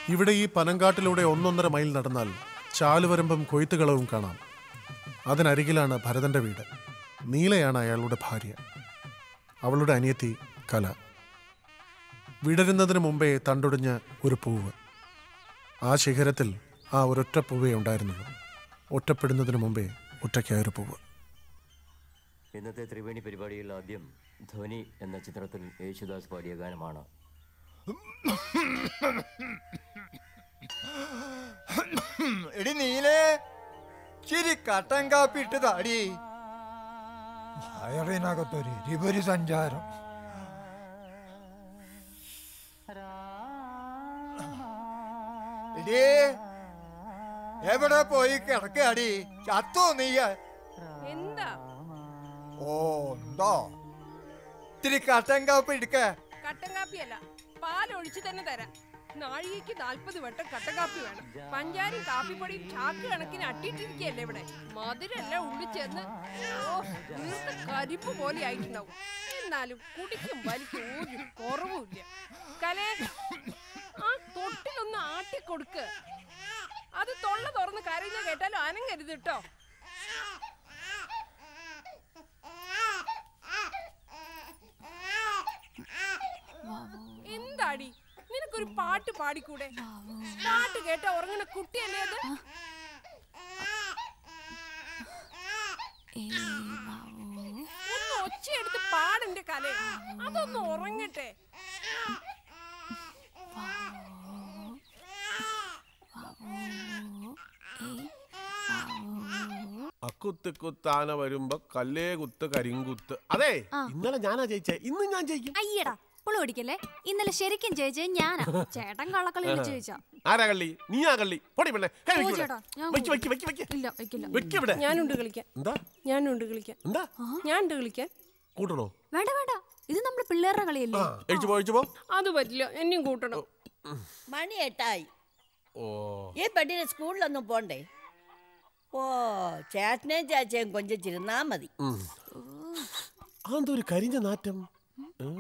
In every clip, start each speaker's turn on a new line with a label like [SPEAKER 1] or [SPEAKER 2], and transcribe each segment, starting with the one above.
[SPEAKER 1] ഇവിടെ ഈ പനങ്കാട്ടിലൂടെ ഒന്നൊന്നര മൈൽ നടന്നാൽ ചാലുവരമ്പും കൊയ്ത്തുകളവും കാണാം അതിനരികിലാണ് ഭരതന്റെ വീട് നീലയാണ് അയാളുടെ ഭാര്യ അവളുടെ അനിയത്തി കല വിടരുന്നതിന് മുമ്പേ തണ്ടൊടിഞ്ഞ ഒരു പൂവ് ആ ശിഖരത്തിൽ ആ ഒരൊറ്റ പൂവേ ഉണ്ടായിരുന്നുള്ളൂ ഒറ്റപ്പെടുന്നതിന് മുമ്പേ ഒറ്റയ്ക്കായ ഒരു പൂവ്
[SPEAKER 2] ഇന്നത്തെ ത്രിവേണി പരിപാടിയിൽ ആദ്യം ധ്വനി എന്ന ചിത്രത്തിൽ യേശുദാസ് പാടിയ ഗാനമാണ്
[SPEAKER 3] എടി നീലേ ചിരി കട്ടൻ കാപ്പി ഇട്ട് താടി
[SPEAKER 4] വയറിനകത്തൊരു എരിപൊരി സഞ്ചാരം
[SPEAKER 3] എടീ എവിടെ പോയി കിടക്കാടി ചത്തോ നീയ
[SPEAKER 5] എന്താ
[SPEAKER 3] ഓ എന്തോ ഇത്തിരി കട്ടൻ കാപ്പി എടുക്ക
[SPEAKER 5] കട്ടൻ കാപ്പിയല്ല പാൽ ഒഴിച്ചു തന്നെ തരാം നാഴികയ്ക്ക് നാൽപ്പത് വട്ടം കട്ടൻ കാപ്പി വേണം പഞ്ചാരും കാപ്പിപ്പൊടിയും ചാക്ക് കണക്കിന് അട്ടിയിട്ടിരിക്കുകയല്ലേ ഇവിടെ മധുരല്ല ഉള്ളിൽ ചെന്ന് ഓ വീർത്ത കരിപ്പ് പോലെ ആയിട്ടുണ്ടാവും എന്നാലും കുടിക്കും വലിക്കും ഒരു കുറവുമില്ല കലേ ആ തൊട്ടിലൊന്ന് ആട്ടി കൊടുക്ക് അത് തൊള്ള തുറന്ന് കരയുന്ന കേട്ടാലും അനങ്ങരുത് കേട്ടോ എന്താടി നിനക്കൊരു പാട്ട് പാടിക്കൂടെ പാട്ട് കേട്ട ഉറങ്ങണ കുട്ടിയല്ലേ അത് ഒന്ന് ഒച്ചയെടുത്ത് പാടിന്റെ കല അതൊന്ന് ഉറങ്ങട്ടെ
[SPEAKER 6] അക്കുത്ത് കുത്താന വരുമ്പോ കല്ലേ കുത്ത് കരിങ്കുത്ത് അതെ ഇന്നലെ ഞാനാ ജയിച്ചേ ഇന്ന് ഞാൻ ജയിക്കും
[SPEAKER 7] അയ്യടാ പുളി പിടിക്കല്ലേ ഇന്നലെ ശരിക്കും ജയിച്ചത് ഞാനാ ചേട്ടൻ കള്ളക്കളി വിളിച്ച് ചോദിച്ചാ
[SPEAKER 6] ആരാ കള്ളി നീയാ കള്ളി പൊടി പെണ്ണെ കൈ
[SPEAKER 7] ഓ
[SPEAKER 6] വെക്ക് ഇവിടെ.
[SPEAKER 7] ചേട്ടാ, ഞാൻ
[SPEAKER 6] വെക്ക് വെക്ക് വെക്ക് വെക്ക്
[SPEAKER 7] ഇല്ല വെക്കില്ല
[SPEAKER 6] വെക്ക് ഇവിടെ
[SPEAKER 5] ഞാനുണ്ട് കളിക്കാൻ
[SPEAKER 6] എന്താ
[SPEAKER 5] ഞാനുണ്ട് കളിക്കാൻ
[SPEAKER 6] എന്താ
[SPEAKER 5] ഞാനുണ്ട് കളിക്കാൻ
[SPEAKER 6] കൂട്ടണോ
[SPEAKER 7] വേണ്ട വേണ്ട ഇത് നമ്മുടെ പിള്ളേരുടെ കളിയല്ലേ
[SPEAKER 6] ആ എഴിച്ചു പോ എഴിച്ചു പോ
[SPEAKER 5] അത് പറ്റില്ല എന്നെയും കൂട്ടണം
[SPEAKER 8] മണി എട്ടായി
[SPEAKER 6] ഓ
[SPEAKER 8] ഈ പെണ്ണിന് സ്കൂളിലൊന്നും പോണ്ടേ ഓ ചേട്ടനെയും ചേച്ചയും കൊഞ്ചിച്ചിരുന്നാ മതി
[SPEAKER 6] ഉം. അതെന്തോ ഒരു കരിഞ്ഞ നാറ്റം ഏ?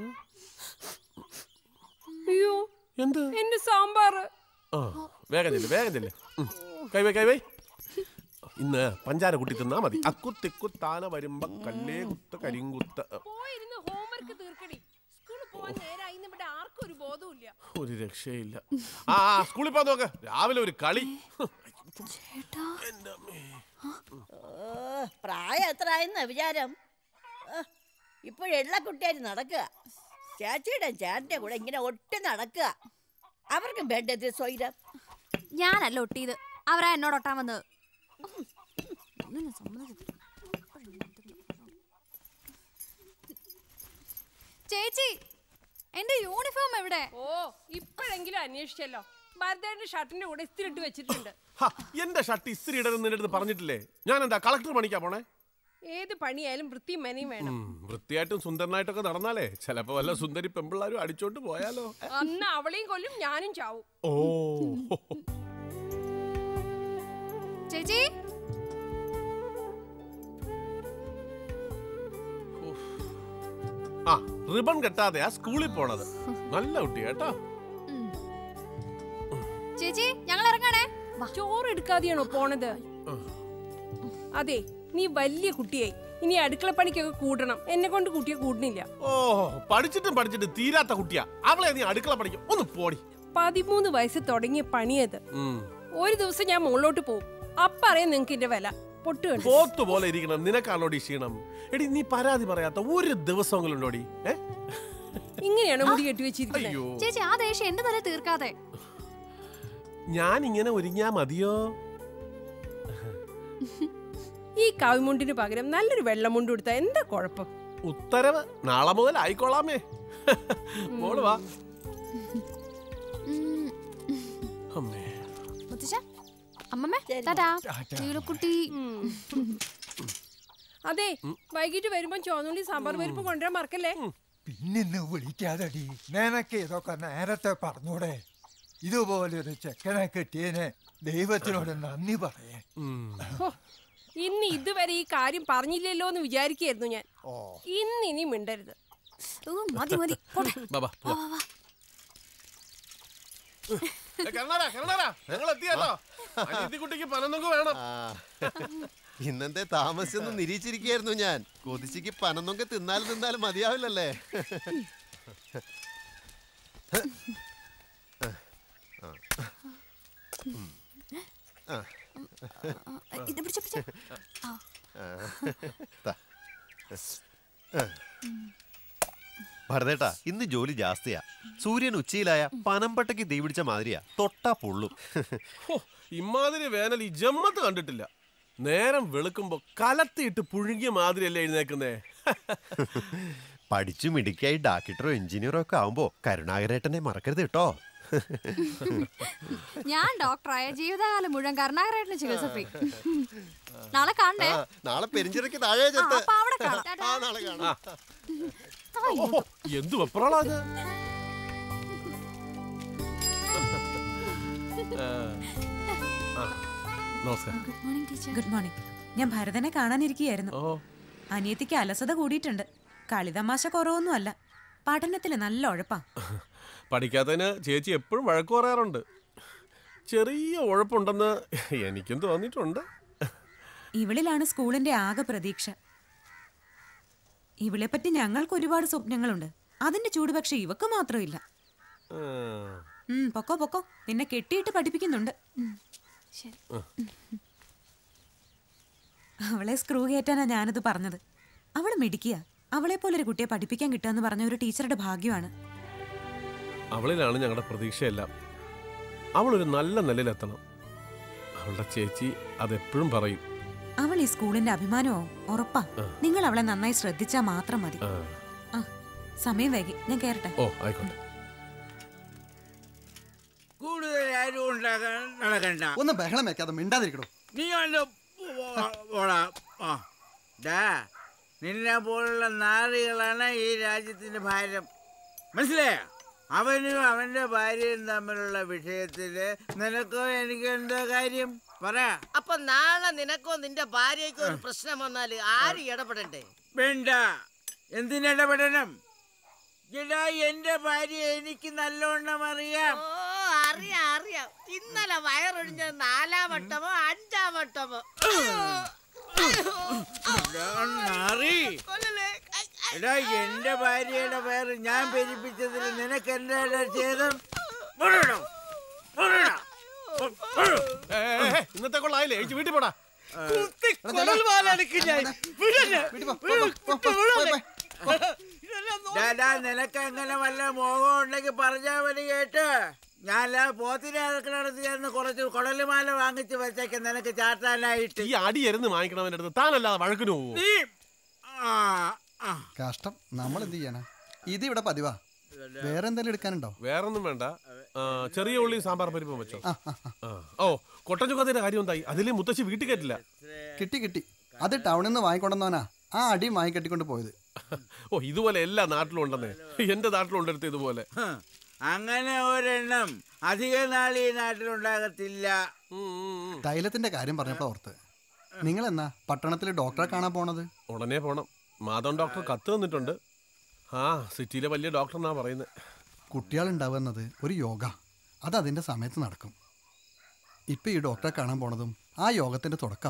[SPEAKER 5] അയ്യോ
[SPEAKER 6] എന്ത്
[SPEAKER 5] എന്റെ സാമ്പാറ്
[SPEAKER 6] ആ വേഗം ചെല്ല് വേഗം ചെല്ല് ഉം. കൈവേ കൈവേ ഇന്ന് പഞ്ചാര കുട്ടി തിന്നാ മതി അക്കുത്തിക്കുത്താന വരുമ്പോ കല്ലേ കുത്ത് കരിങ്കുത്ത്
[SPEAKER 5] പോയിരുന്ന് ഹോംവർക്ക് തീർക്കടി സ്കൂളിൽ പോവാൻ നേരായി ഇവിടെ ആർക്കും ഒരു ബോധമില്ല
[SPEAKER 6] ഒരു രക്ഷയില്ല ആ ആ, സ്കൂളിൽ പോകാൻ നോക്ക് രാവിലെ ഒരു കളി എൻ്റെ അമ്മേ.
[SPEAKER 8] ഓ പ്രായം എത്ര ആയെന്ന വിചാരം ഇപ്പോഴുള്ള കുട്ടിയായി നടക്കുക ചേച്ചിയുടെ ചേട്ടൻ്റെ കൂടെ ഇങ്ങനെ ഒട്ടി നടക്കുക അവർക്കും വേണ്ടത് സ്വൈരം
[SPEAKER 7] ഞാനല്ല ഒട്ടിയത് അവരാ എന്നോട് ഒട്ടാൻ വന്നത് ഒന്നിനും സമ്മതിക്കത്തില്ല. ചേച്ചി എന്റെ യൂണിഫോം എവിടെ
[SPEAKER 5] ഓ ഇപ്പോഴെങ്കിലും അന്വേഷിച്ചല്ലോ ഭരതേന്റെ ഷർട്ടിന്റെ കൂടെ ഇസ്തിരിട്ട് വെച്ചിട്ടുണ്ട്
[SPEAKER 6] ഹ, എന്റെ ഷർട്ട് ഇസ്തിരി ഇടരുന്ന് നിന്റെ അടുത്ത് പറഞ്ഞിട്ടില്ലേ ഞാൻ എന്താ കളക്ടർ പണിക്കാ പോണേ
[SPEAKER 5] ഏത് പണിയായാലും വൃത്തിയും മെനയും വേണം
[SPEAKER 6] ഉം, വൃത്തിയായിട്ടും സുന്ദരനായിട്ടൊക്കെ നടന്നാലേ ചിലപ്പോ വല്ല സുന്ദരി പെമ്പിള്ളാരും അടിച്ചോണ്ട് പോയാലോ
[SPEAKER 5] അന്ന് അവളെയും കൊല്ലും ഞാനും ചാവും
[SPEAKER 6] ഓ
[SPEAKER 7] ചേച്ചി
[SPEAKER 6] ആ റിബൺ കെട്ടാതെയാ സ്കൂളിൽ പോണത് നല്ല കുട്ടി കേട്ടോ
[SPEAKER 7] ചേച്ചി ഞങ്ങൾ ഇറങ്ങണേ വാ.
[SPEAKER 5] ചോറ് എടുക്കാതെയാണോ പോണത് അതെ നീ വലിയ കുട്ടിയായി ഇനി അടുക്കള പണിക്കൊക്കെ കൂടണം എന്നെ കൊണ്ട് കുട്ടിയെ കൂടുന്നില്ല
[SPEAKER 6] ഓ പഠിച്ചിട്ടും പഠിച്ചിട്ടും തീരാത്ത കുട്ടിയാ അവളെ നീ അടുക്കള പഠിക്കും ഒന്ന് പോടി
[SPEAKER 5] പതിമൂന്ന് വയസ്സ് തുടങ്ങിയ പണിയത്
[SPEAKER 6] ഉം.
[SPEAKER 5] ഒരു ദിവസം ഞാൻ മുകളിലോട്ട് പോകും അപ്പറിയാം നിങ്ങക്ക് എന്റെ വില പൊട്ട് കണ്ടു
[SPEAKER 6] പോത്ത് പോലെ ഇരിക്കണം നിനക്കാണോടി ക്ഷീണം എടി നീ പരാതി പറയാത്ത ഒരു ദിവസമെങ്കിലും ഉണ്ടോടി ഏ
[SPEAKER 5] ഇങ്ങനെയാണ് മുടി കെട്ടി വെച്ചിരിക്കുന്നത്
[SPEAKER 6] അയ്യോ
[SPEAKER 7] ചേച്ചി ആ ദേഷ്യം എന്റെ തല തീർക്കാതെ
[SPEAKER 6] ഞാൻ ഇങ്ങനെ ഒരുങ്ങിയാ മതിയോ
[SPEAKER 5] ഈ കാവിമുണ്ടിന് പകരം നല്ലൊരു വെള്ളമുണ്ട് കൊടുത്താൽ എന്താ കുഴപ്പം
[SPEAKER 6] ഉത്തരവ് നാളെ മുതൽ ആയിക്കോളാമേ മോള് വാ
[SPEAKER 7] ഉം.
[SPEAKER 6] അമ്മേ
[SPEAKER 7] മുത്തശ്ശ അമ്മമ്മേ ടാറ്റാ നീലക്കുട്ടി
[SPEAKER 5] അതെ വൈകിട്ട് വരുമ്പോ ചോന്നുള്ളി സാമ്പാർ പരിപ്പ് കൊണ്ടുവരാൻ മറക്കല്ലേ
[SPEAKER 4] പിന്നിന്ന് വിളിക്കാതടി നിനക്ക് ഇതൊക്കെ നേരത്തെ പറഞ്ഞൂടെ ഇതുപോലൊരു ചെക്കനെ കിട്ടിയതിന് ദൈവത്തിനോട് നന്ദി പറയേ
[SPEAKER 6] ഉം.
[SPEAKER 5] ഹോ, ഇന്ന് ഇതുവരെ ഈ കാര്യം പറഞ്ഞില്ലല്ലോ എന്ന് വിചാരിക്കായിരുന്നു ഞാൻ
[SPEAKER 4] ഓ
[SPEAKER 5] ഇന്ന് ഇനി മിണ്ടരുത്
[SPEAKER 7] ഓ, മതി മതി പോട്ടെ
[SPEAKER 6] ബാ, ബാ,
[SPEAKER 7] വാ,
[SPEAKER 6] പോവാം.
[SPEAKER 7] വാ, വാ.
[SPEAKER 6] കരണാരാ കരണാരാ ഞങ്ങൾ എത്തിയല്ലോ അനിയത്തിക്കുട്ടിക്ക് പനന്നൊക്കെ വേണം
[SPEAKER 9] ആ. ഇന്നെന്തേ താമസിച്ചൊന്ന് നിരീക്ഷിച്ചിരിക്കുകയായിരുന്നു ഞാൻ കൊതിച്ചിക്ക് പനന്നൊക്കെ തിന്നാലും തിന്നാലും മതിയാവില്ലല്ലേ
[SPEAKER 7] ഇത് പിടിച്ചോ പിടിച്ചോ ആ
[SPEAKER 9] താ. ഭരതേട്ടാ ഇന്ന് ജോലി ജാസ്തിയാ സൂര്യൻ ഉച്ചയിലായ പനമ്പട്ടയ്ക്ക് തീ പിടിച്ച മാതിരിയാ തൊട്ടാ പൊള്ളും
[SPEAKER 6] ഹോ, ഇമ്മാതിരി വേനൽ ഈ ജമ്മത്ത് കണ്ടിട്ടില്ല നേരം വെളുക്കുമ്പോ കലത്തിയിട്ട് പുഴുകിയ മാതിരിയല്ലേ എഴുന്നേക്കുന്നേ
[SPEAKER 9] പഠിച്ചു മിടുക്കിയായി ഡാക്ടറോ എഞ്ചിനീയറോ ഒക്കെ ആവുമ്പോ കരുണാകരേട്ടനെ മറക്കരുത് കേട്ടോ
[SPEAKER 7] ഞാൻ ഡോക്ടറായ ജീവിതകാലം മുഴുവൻ കരുണാകരേട്ടന് ചികിത്സ ഫ്രീ നാളെ കാണണ്ടേ
[SPEAKER 9] ആ, നാളെ പെരിഞ്ചിറയ്ക്ക് താഴെ ചെത്ത്
[SPEAKER 7] ആ, അപ്പൊ അവിടെ കാണാം. ടാറ്റാ.
[SPEAKER 9] ആ നാളെ കാണാം
[SPEAKER 6] ഓ, എന്ത് വെപ്രാളാ ഇത്? ആ. ആ, നമസ്കാരം
[SPEAKER 7] good morning teacher
[SPEAKER 10] good morning ഞാൻ ഭരതനെ കാണാനിരിക്കുകയായിരുന്നു
[SPEAKER 6] ഓ
[SPEAKER 10] അനിയത്തിക്ക് അലസത കൂടിയിട്ടുണ്ട് കളിതമാശ കുറവൊന്നുമല്ല പഠനത്തിൽ നല്ല ഉഴപ്പാ
[SPEAKER 6] പഠിക്കാത്തതിന് ചേച്ചി എപ്പോഴും വഴക്ക് പറയാറുണ്ട് ചെറിയ ഉഴപ്പുണ്ടെന്ന് എനിക്കും തോന്നിയിട്ടുണ്ട്
[SPEAKER 10] ഇവളിലാണ് സ്കൂളിന്റെ ആകെ പ്രതീക്ഷ ഇവളെപ്പറ്റി ഞങ്ങൾക്ക് ഒരുപാട് സ്വപ്നങ്ങളുണ്ട് അതിന്റെ ചൂട് പക്ഷെ ഇവക്ക് മാത്രമില്ല
[SPEAKER 6] ആ.
[SPEAKER 10] ഉം, പൊക്കോ പൊക്കോ നിന്നെ കെട്ടിയിട്ട് പഠിപ്പിക്കുന്നുണ്ട്
[SPEAKER 7] ശരി
[SPEAKER 10] അവളെ സ്ക്രൂ കയറ്റാനാ ഞാനത് പറഞ്ഞത് അവൾ മിടിക്കുക അവളെ പോലൊരു കുട്ടിയെ പഠിപ്പിക്കാൻ കിട്ടുക പറഞ്ഞ ഒരു ടീച്ചറുടെ ഭാഗ്യമാണ്
[SPEAKER 6] അവളിലാണ് ഞങ്ങളുടെ പ്രതീക്ഷയെല്ലാം അവളൊരു നല്ല നിലയിലെത്തണം അവളുടെ ചേച്ചി അതെപ്പോഴും പറയും
[SPEAKER 10] അവൾ ഈ സ്കൂളിന്റെ അഭിമാനമോ ഉറപ്പാ നിങ്ങൾ അവളെ നന്നായി ശ്രദ്ധിച്ചാൽ മാത്രം മതി
[SPEAKER 6] ആ.
[SPEAKER 10] ആ സമയം വൈകി ഞാൻ കേറട്ടെ
[SPEAKER 6] ഓ ആയിക്കോട്ടെ
[SPEAKER 11] കൂടുതൽ ആരും ഉണ്ടാക്കാൻ നടക്കണ്ട
[SPEAKER 12] ഒന്ന് ബഹളം വെക്കാതെ മിണ്ടാതിരിക്കണോ
[SPEAKER 11] നീ വല്ല പോടാ ആ ഡാ നിന്നെ പോലുള്ള നാറികളാണ് ഈ രാജ്യത്തിന്റെ ഭാരം മനസ്സിലായോ അവനും അവന്റെ ഭാര്യയും തമ്മിലുള്ള വിഷയത്തില് നിനക്കോ എനിക്കോ എന്താ കാര്യം പറ
[SPEAKER 13] അപ്പൊ നാളെ നിനക്കോ നിന്റെ ഭാര്യയ്ക്കോ ഒരു പ്രശ്നം വന്നാല് ആര് ഇടപെടണ്ടേ
[SPEAKER 11] വേണ്ട എന്തിനിടപെടണം എടാ എന്റെ ഭാര്യ എനിക്ക് നല്ലോണം അറിയാം
[SPEAKER 13] ഓ അറിയാം അറിയാം ഇന്നലെ വയറൊഴിഞ്ഞത് നാലാം വട്ടമോ അഞ്ചാം വട്ടമോ
[SPEAKER 11] എടാ, നാറി
[SPEAKER 13] കൊല്ലല്ലേ ഐ, ഐ.
[SPEAKER 11] എടാ എന്റെ ഭാര്യയുടെ പേര് ഞാൻ പെരിപ്പിച്ചതിൽ നിനക്ക് എന്താ ചെയ്തം പറയണോ? പറയണോ? പറ.
[SPEAKER 6] ഏ, ഏ, ഏ, ഇന്നത്തെ കൊള്ളായില്ലേ ചേച്ചി വീട്ടിൽ പോടാ
[SPEAKER 11] ഡാ, ഡാ, നിനക്ക് അങ്ങനെ വല്ല മോഹം ഉണ്ടെങ്കിൽ പറഞ്ഞാ മതി കേട്ട് ഞാൻ ആ പോത്തിനെ അതൊക്കെ ചേർന്ന് കുറച്ച് കുടലുമാല വാങ്ങിച്ച് വെച്ചേക്ക് നിനക്ക് ചാട്ടാനായിട്ട്
[SPEAKER 6] ഈ അടിയരുന്ന് വാങ്ങിക്കണവന്റെ അടുത്ത് താനല്ലാതെ വഴക്കിന് പോവോ
[SPEAKER 11] നീ ആ ആ
[SPEAKER 12] കഷ്ടം നമ്മൾ എന്ത് ചെയ്യണ ഇത് ഇവിടെ പതിവാ വേറെ എന്തെങ്കിലും എടുക്കാനുണ്ടോ
[SPEAKER 6] വേറൊന്നും വേണ്ട ആ, ചെറിയ ഉള്ളി സാമ്പാർ പരിപ്പും വെച്ചോ
[SPEAKER 12] ആ ആ ആ.
[SPEAKER 6] ആ. ഓ കൊട്ടച്ചുക്കത്തിന്റെ കാര്യം എന്തായി അതിലെ മുത്തശ്ശി വീട്ടിൽ കയറ്റില്ല
[SPEAKER 12] കിട്ടി കിട്ടി അത് ടൗണിൽ നിന്ന് വാങ്ങിക്കൊണ്ടെന്നവനാ ആ അടി വാങ്ങിക്കെട്ടിക്കൊണ്ട് പോയത്
[SPEAKER 6] ഓ ഇതുപോലെ എല്ലാ നാട്ടിലും ഉണ്ടെന്നേ എന്റെ നാട്ടിലും ഉണ്ടെടുത്ത് ഇതുപോലെ
[SPEAKER 11] ഹ്. അങ്ങനെ ഒരെണ്ണം അധിക നാൾ ഈ നാട്ടിലുണ്ടാകത്തില്ല
[SPEAKER 6] ഉം, ഉം, ഉം.
[SPEAKER 12] തൈലത്തിന്റെ കാര്യം പറഞ്ഞപ്പോൾ ഓർത്ത് നിങ്ങൾ എന്നാ പട്ടണത്തിൽ ഡോക്ടറെ കാണാൻ പോണത്
[SPEAKER 6] ഉടനെ പോണം മാധവൻ ഡോക്ടർ കത്ത് തന്നിട്ടുണ്ട് ആ സിറ്റിയിലെ വലിയ ഡോക്ടർ എന്നാ പറയുന്നത്
[SPEAKER 12] കുട്ടികളുണ്ടാവുന്നത് ഒരു യോഗ അത് അതിന്റെ സമയത്ത് നടക്കും ഇപ്പൊ ഈ ഡോക്ടറെ കാണാൻ പോണതും ആ യോഗത്തിന്റെ തുടക്കം